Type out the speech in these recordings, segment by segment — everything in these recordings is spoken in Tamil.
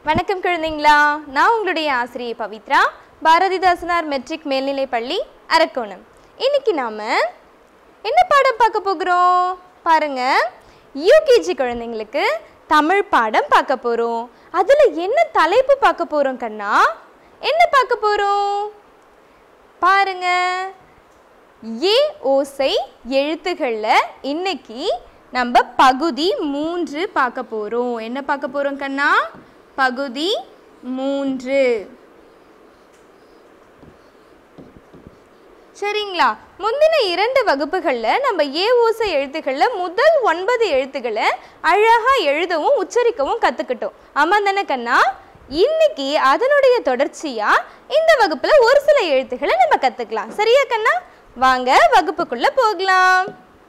வணக்கம் குழந்தைங்களா நான் உங்களுடைய ஆசிரியை பவித்ரா பாரதிதாசனார் மெட்ரிக் மேல்நிலைப் பள்ளி அரக்கோணம் இன்னைக்கு நாம என்ன பாடம் பார்க்க போகிறோம் பாருங்க யூகேஜி குழந்தைங்களுக்கு தமிழ் பாடம் பார்க்க போறோம் அதுல என்ன தலைப்பு பார்க்க போறோம் கண்ணா என்ன பார்க்க போறோம் பாருங்க ஏ ஓசை எழுத்துக்களில் இன்னைக்கு நம்ம பகுதி மூன்று பார்க்க போகிறோம் என்ன பார்க்க போகிறோம் கண்ணா பகுதி மூன்று சரிங்களா முந்தின இரண்டு வகுப்புகளில் நம்ம ஏ ஓசை எழுத்துக்களில் முதல் ஒன்பது எழுத்துக்களை அழகாக எழுதவும் உச்சரிக்கவும் கற்றுக்கிட்டோம் ஆமாம் தானே கண்ணா இன்னைக்கு அதனுடைய தொடர்ச்சியாக இந்த வகுப்பில் ஒரு சில எழுத்துக்களை நம்ம கற்றுக்கலாம் சரியா கண்ணா வாங்க வகுப்புக்குள்ள போகலாம்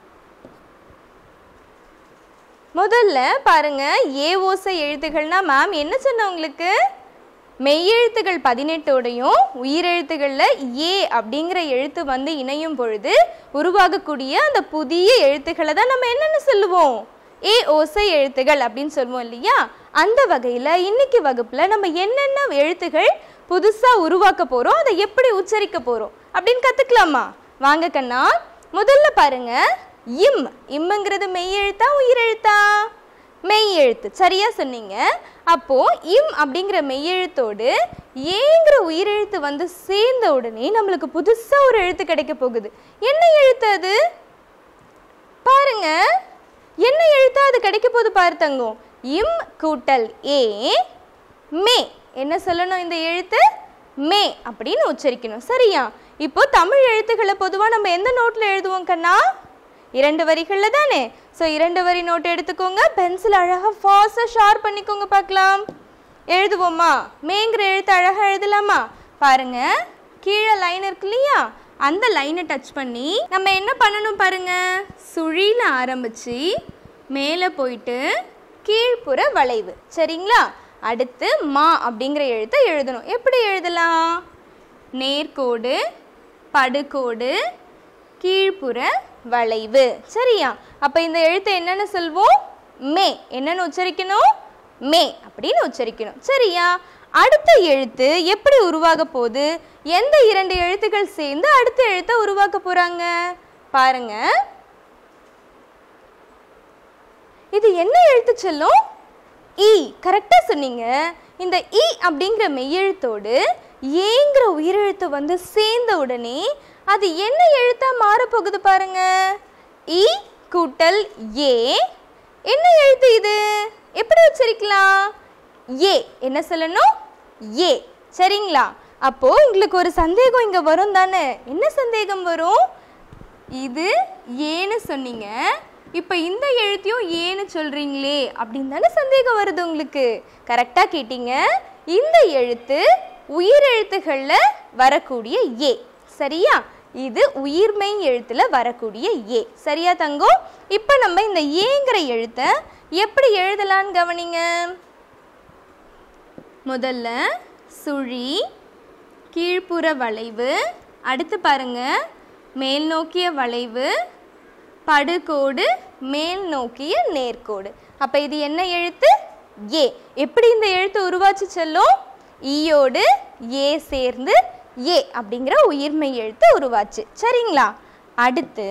முதல்ல பாருங்க ஏ ஓசை எழுத்துக்கள்னா மேம் என்ன சொன்ன உங்களுக்கு மெய்யெழுத்துகள் பதினெட்டோடையும் உயிரெழுத்துகளில் ஏ அப்படிங்கிற எழுத்து வந்து இணையும் பொழுது உருவாகக்கூடிய அந்த புதிய எழுத்துக்களை தான் நம்ம என்னென்னு சொல்லுவோம் ஏ ஓசை எழுத்துகள் அப்படின்னு சொல்லுவோம் இல்லையா அந்த வகையில் இன்னைக்கு வகுப்பில் நம்ம என்னென்ன எழுத்துகள் புதுசாக உருவாக்க போகிறோம் அதை எப்படி உச்சரிக்க போகிறோம் அப்படின்னு கற்றுக்கலாமா வாங்க கண்ணா முதல்ல பாருங்க இம் இம்முங்கிறது மெய் எழுத்தா உயிரெழுத்தா மெய் எழுத்து சரியா சொன்னீங்க அப்போ இம் அப்படிங்கிற மெய்யெழுத்தோடு ஏங்கிற உயிரெழுத்து வந்து சேர்ந்த உடனே நம்மளுக்கு புதுசா ஒரு எழுத்து கிடைக்க போகுது என்ன எழுத்து அது பாருங்க என்ன எழுத்தா அது கிடைக்க போகுது பாரு தங்கம் இம் கூட்டல் ஏ மே என்ன சொல்லணும் இந்த எழுத்து மே அப்படின்னு உச்சரிக்கணும் சரியா இப்போ தமிழ் எழுத்துக்களை பொதுவாக நம்ம எந்த நோட்டில் எழுதுவோம் கண்ணா இரண்டு வரிகளில் தானே ஸோ இரண்டு வரி நோட் எடுத்துக்கோங்க பென்சில் அழகாக ஃபாஸ்ட்டாக ஷார்ப் பண்ணிக்கோங்க பார்க்கலாம் எழுதுவோமா மேங்கிற எழுத்து அழகாக எழுதலாமா பாருங்க கீழே லைன் இருக்கு இல்லையா அந்த லைனை டச் பண்ணி நம்ம என்ன பண்ணணும் பாருங்க சுழியில் ஆரம்பிச்சு மேலே போயிட்டு கீழ்ப்புற வளைவு சரிங்களா அடுத்து மா அப்படிங்கிற எழுத்தை எழுதணும் எப்படி எழுதலாம் நேர்கோடு படுகோடு கீழ்ப்புற வளைவு சரியா அப்ப இந்த எழுத்தை என்னன்னு சொல்வோம் மே என்னன்னு உச்சரிக்கணும் மே அப்படின்னு உச்சரிக்கணும் சரியா அடுத்த எழுத்து எப்படி உருவாக போகுது எந்த இரண்டு எழுத்துக்கள் சேர்ந்து அடுத்த எழுத்தை உருவாக்க போறாங்க பாருங்க இது என்ன எழுத்து செல்லும் இ கரெக்டாக சொன்னீங்க இந்த இ அப்படிங்கிற மெய்யெழுத்தோடு ஏங்கிற உயிரெழுத்து வந்து சேர்ந்த உடனே அது என்ன எழுத்தா மாறப்போகுது பாருங்க இ கூட்டல் ஏ என்ன எழுத்து இது எப்படி உச்சரிக்கலாம் ஏ என்ன சொல்லணும் ஏ சரிங்களா அப்போ உங்களுக்கு ஒரு சந்தேகம் இங்க வரும் தானே என்ன சந்தேகம் வரும் இது ஏன்னு சொன்னீங்க இப்போ இந்த எழுத்தையும் ஏன்னு சொல்றீங்களே அப்படின்னு தானே சந்தேகம் வருது உங்களுக்கு கரெக்டாக கேட்டீங்க இந்த எழுத்து உயிர் எழுத்துகளில் வரக்கூடிய ஏ சரியா இது உயிர்மெய் எழுத்துல வரக்கூடிய ஏ சரியா தங்கம் இப்போ நம்ம இந்த ஏங்கிற எழுத்தை எப்படி எழுதலான்னு கவனிங்க முதல்ல சுழி கீழ்ப்புற வளைவு அடுத்து பாருங்க மேல் நோக்கிய வளைவு படுகோடு மேல் நோக்கிய நேர்கோடு அப்போ இது என்ன எழுத்து ஏ எப்படி இந்த எழுத்து உருவாச்சு செல்லும் ஈயோடு ஏ சேர்ந்து ஏ அப்படிங்கிற உயிர்மை எழுத்து உருவாச்சு சரிங்களா அடுத்து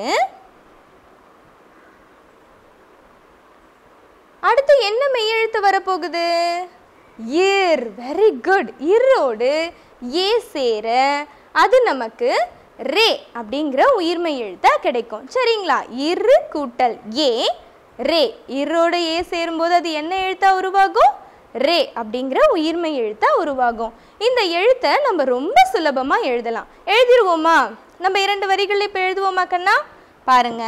அடுத்து என்ன மெய்யெழுத்து வரப்போகுது இர் வெரி குட் இரோடு ஏ சேர அது நமக்கு ரே அப்படிங்கிற உயிர்மை எழுத்தா கிடைக்கும் சரிங்களா இரு கூட்டல் ஏ ரே இரோட ஏ சேரும்போது அது என்ன எழுத்தா உருவாகும் ரே அப்படிங்கிற உயிர்மை எழுத்தா உருவாகும் இந்த எழுத்தை நம்ம ரொம்ப சுலபமா எழுதலாம் எழுதிருவோமா நம்ம இரண்டு வரிகள் இப்போ எழுதுவோமா கண்ணா பாருங்க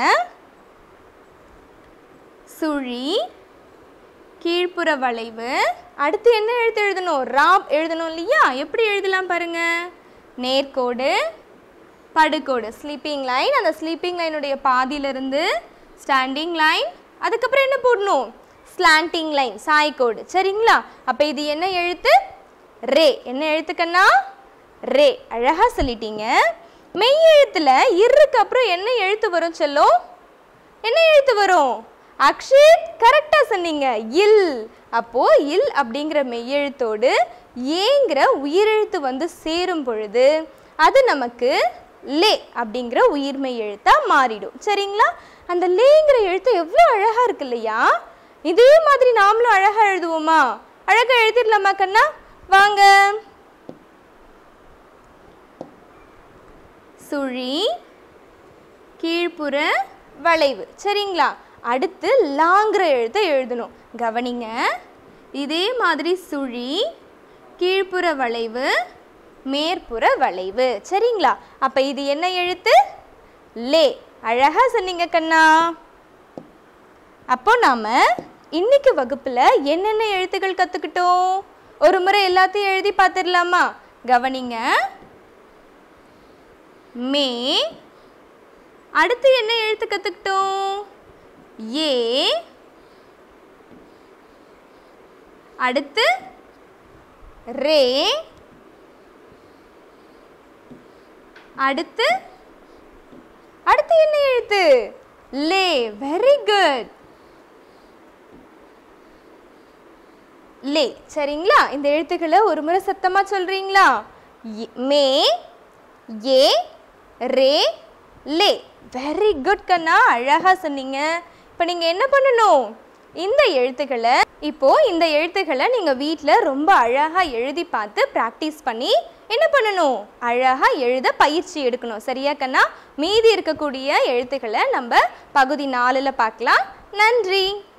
சுழி கீழ்ப்புற வளைவு அடுத்து என்ன எழுத்து எழுதணும் ராப் எழுதணும் இல்லையா எப்படி எழுதலாம் பாருங்க நேர்கோடு படுகோடு ஸ்லீப்பிங் லைன் அந்த ஸ்லீப்பிங் லைனுடைய பாதியிலிருந்து ஸ்டாண்டிங் லைன் அதுக்கப்புறம் என்ன போடணும் ஸ்லாண்டிங் லைன் சாய்கோடு சரிங்களா அப்போ இது என்ன எழுத்து ரே என்ன எழுத்துக்கண்ணா ரே அழகாக சொல்லிட்டீங்க மெய் எழுத்தில் இருக்கு அப்புறம் என்ன எழுத்து வரும் செல்லும் என்ன எழுத்து வரும் அக்ஷித் கரெக்டா சொன்னீங்க இல் அப்போ இல் அப்படிங்கிற மெய்யெழுத்தோடு ஏங்கிற உயிரெழுத்து வந்து சேரும் பொழுது அது நமக்கு லே அப்படிங்கிற உயிர்மெய் எழுத்தா மாறிடும் சரிங்களா அந்த லேங்கிற எழுத்து எவ்வளோ அழகா இருக்கு இல்லையா இதே மாதிரி நாமளும் அழகா எழுதுவோமா அழகா எழுதிடலாமா கண்ணா வாங்க சுழி கீழ்ப்புற வளைவு சரிங்களா அடுத்து லாங்கிற எழுத்தை எழுதணும் கவனிங்க இதே மாதிரி சுழி கீழ்ப்புற வளைவு மேற்புற வளைவு சரிங்களா அப்ப இது என்ன எழுத்து லே அழகா சொன்னீங்க கண்ணா அப்போ நாம இன்னைக்கு வகுப்புல என்னென்ன எழுத்துக்கள் கத்துக்கிட்டோம் ஒரு முறை எல்லாத்தையும் எழுதி பார்த்துடலாமா கவனிங்க மே அடுத்து என்ன எழுத்து கத்துக்கிட்டோம் ஏ அடுத்து ரே அடுத்து அடுத்து என்ன எழுத்து லே வெரி குட் லே சரிங்களா இந்த எழுத்துக்களை ஒரு முறை சத்தமா சொல்றீங்களா இ- மே ஏ ரே லே வெரி குட் கண்ணா அழகா சொன்னீங்க இப்போ நீங்க என்ன பண்ணணும் இந்த எழுத்துக்களை இப்போ இந்த எழுத்துக்களை நீங்க வீட்டில் ரொம்ப அழகா எழுதி பார்த்து ப்ராக்டிஸ் பண்ணி என்ன பண்ணணும் அழகா எழுத பயிற்சி எடுக்கணும் சரியா கண்ணா மீதி இருக்கக்கூடிய எழுத்துக்களை நம்ம பகுதி நாலில் பார்க்கலாம் நன்றி